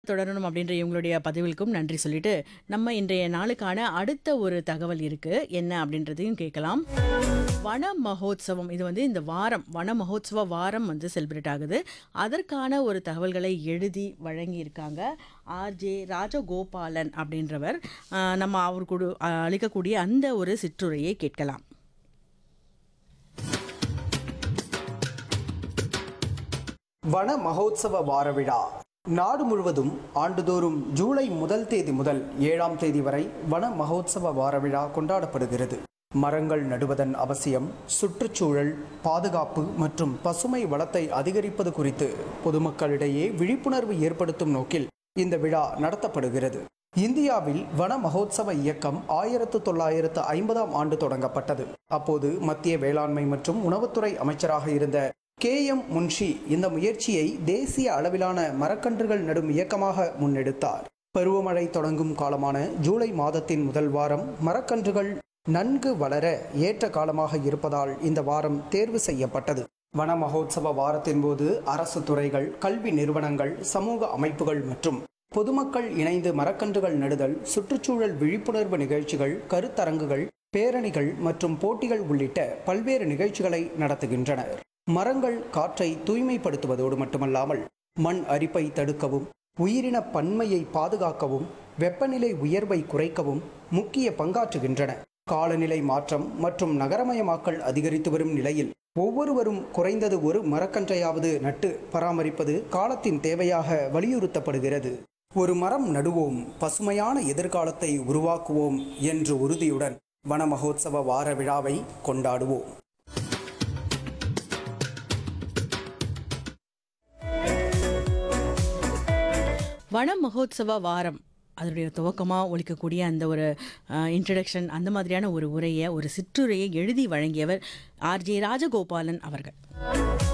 தொடரணும் அப்படின்ற இவங்களுடைய பதிவுகளுக்கும் நன்றி சொல்லிட்டு நம்ம இன்றைய நாளுக்கான அடுத்த ஒரு தகவல் இருக்கு என்ன அப்படின்றதையும் கேட்கலாம் வன மகோத்சவம் இது வந்து இந்த வாரம் வன மகோத்சவ வாரம் வந்து செலிப்ரேட் ஆகுது அதற்கான ஒரு தகவல்களை எழுதி வழங்கியிருக்காங்க ஆர்ஜே ராஜகோபாலன் அப்படின்றவர் ஆஹ் நம்ம அவர் கூட அளிக்கக்கூடிய அந்த ஒரு சிற்றுரையை கேட்கலாம் வன மகோத்சவ வார விழா நாடு முழுவதும் ஆண்டுதோறும் ஜூலை முதல் தேதி முதல் ஏழாம் தேதி வரை வன மகோத்சவ வார விழா கொண்டாடப்படுகிறது மரங்கள் நடுவதன் அவசியம் சுற்றுச்சூழல் பாதுகாப்பு மற்றும் பசுமை வளத்தை அதிகரிப்பது குறித்து பொதுமக்களிடையே விழிப்புணர்வு ஏற்படுத்தும் நோக்கில் இந்த விழா நடத்தப்படுகிறது இந்தியாவில் வன மகோத்சவ இயக்கம் ஆயிரத்து தொள்ளாயிரத்து ஐம்பதாம் ஆண்டு தொடங்கப்பட்டது அப்போது மத்திய வேளாண்மை மற்றும் உணவுத்துறை அமைச்சராக இருந்த கே எம் முன்ஷி இந்த முயற்சியை தேசிய அளவிலான மரக்கன்றுகள் நடும் இயக்கமாக முன்னெடுத்தார் பருவமழை தொடங்கும் காலமான ஜூலை மாதத்தின் முதல் வாரம் மரக்கன்றுகள் நன்கு வளர ஏற்ற காலமாக இருப்பதால் இந்த வாரம் தேர்வு செய்யப்பட்டது வன மகோத்சவ வாரத்தின் போது அரசு துறைகள் கல்வி நிறுவனங்கள் சமூக அமைப்புகள் மற்றும் பொதுமக்கள் இணைந்து மரக்கன்றுகள் நடுதல் சுற்றுச்சூழல் விழிப்புணர்வு நிகழ்ச்சிகள் கருத்தரங்குகள் பேரணிகள் மற்றும் போட்டிகள் உள்ளிட்ட பல்வேறு நிகழ்ச்சிகளை நடத்துகின்றனர் மரங்கள் காற்றை தூய்மைப்படுத்துவதோடு மட்டுமல்லாமல் மண் அரிப்பை தடுக்கவும் உயிரின பன்மையை பாதுகாக்கவும் வெப்பநிலை உயர்வை குறைக்கவும் முக்கிய பங்காற்றுகின்றன காலநிலை மாற்றம் மற்றும் நகரமயமாக்கல் அதிகரித்து வரும் நிலையில் ஒவ்வொருவரும் குறைந்தது ஒரு மரக்கன்றையாவது நட்டு பராமரிப்பது காலத்தின் தேவையாக வலியுறுத்தப்படுகிறது ஒரு மரம் நடுவோம் பசுமையான எதிர்காலத்தை உருவாக்குவோம் என்ற உறுதியுடன் வன மகோத்சவ வார விழாவை கொண்டாடுவோம் வன மகோத்சவ வாரம் அதனுடைய துவக்கமாக ஒழிக்கக்கூடிய அந்த ஒரு இன்ட்ரடக்ஷன் அந்த மாதிரியான ஒரு உரையை ஒரு சிற்றுரையை எழுதி வழங்கியவர் ஆர்ஜே ராஜகோபாலன் அவர்கள்